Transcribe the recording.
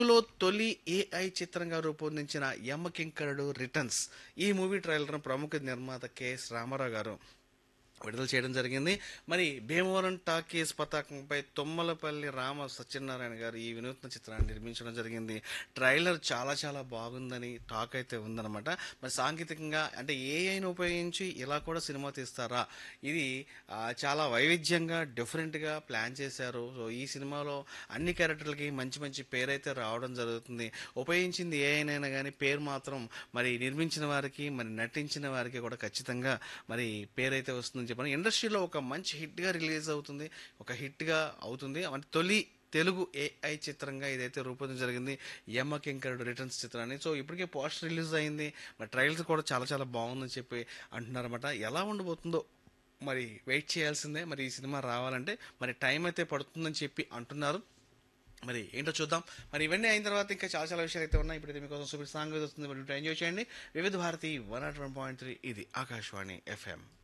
లో తొలి ఏఐ చిత్రంగా రూపొందించిన యమ్మకింకరుడు రిటర్న్స్ ఈ మూవీ ట్రైలర్ను ప్రముఖ నిర్మాత కెఎస్ రామారావు గారు విడుదల చేయడం జరిగింది మరి భీమవరం టాకీస్ పతాకంపై తుమ్మలపల్లి రామ సత్యనారాయణ గారు ఈ వినూత్న చిత్రాన్ని నిర్మించడం జరిగింది ట్రైలర్ చాలా చాలా బాగుందని టాక్ అయితే ఉందన్నమాట మరి సాంకేతికంగా అంటే ఏఐని ఉపయోగించి ఇలా కూడా సినిమా తీస్తారా ఇది ఆ, చాలా వైవిధ్యంగా డిఫరెంట్గా ప్లాన్ చేశారు సో ఈ సినిమాలో అన్ని క్యారెక్టర్లకి మంచి మంచి పేరైతే రావడం జరుగుతుంది ఉపయోగించింది ఏఐనైనా కానీ పేరు మాత్రం మరి నిర్మించిన వారికి మరి నటించిన వారికి కూడా ఖచ్చితంగా మరి పేరైతే వస్తుందని చెప్పాను ఇండస్ట్రీలో ఒక మంచి హిట్గా రిలీజ్ అవుతుంది ఒక హిట్గా అవుతుంది అంటే తొలి తెలుగు ఏఐ చిత్రంగా ఇదైతే రూపొందించడం జరిగింది యమ్మ కింకరుడు రిటర్న్స్ చిత్రాన్ని సో ఇప్పటికే పోస్టర్ రిలీజ్ అయింది మరి ట్రైలర్స్ కూడా చాలా చాలా బాగుందని చెప్పి అంటున్నారన్నమాట ఎలా ఉండబోతుందో మరి వెయిట్ చేయాల్సిందే మరి ఈ సినిమా రావాలంటే మరి టైం అయితే పడుతుందని చెప్పి అంటున్నారు మరి ఏంటో చూద్దాం మరి ఇవన్నీ అయిన తర్వాత ఇంకా చాలా చాలా విషయాలు అయితే ఉన్నాయి ఇప్పుడు మీకోసం సూపర్ సాంగ్ వస్తుంది మరి ఎంజాయ్ చేయండి Vividh Bharati one nought one point three ఇది ఆకాశవాణి ఎఫ్ఎం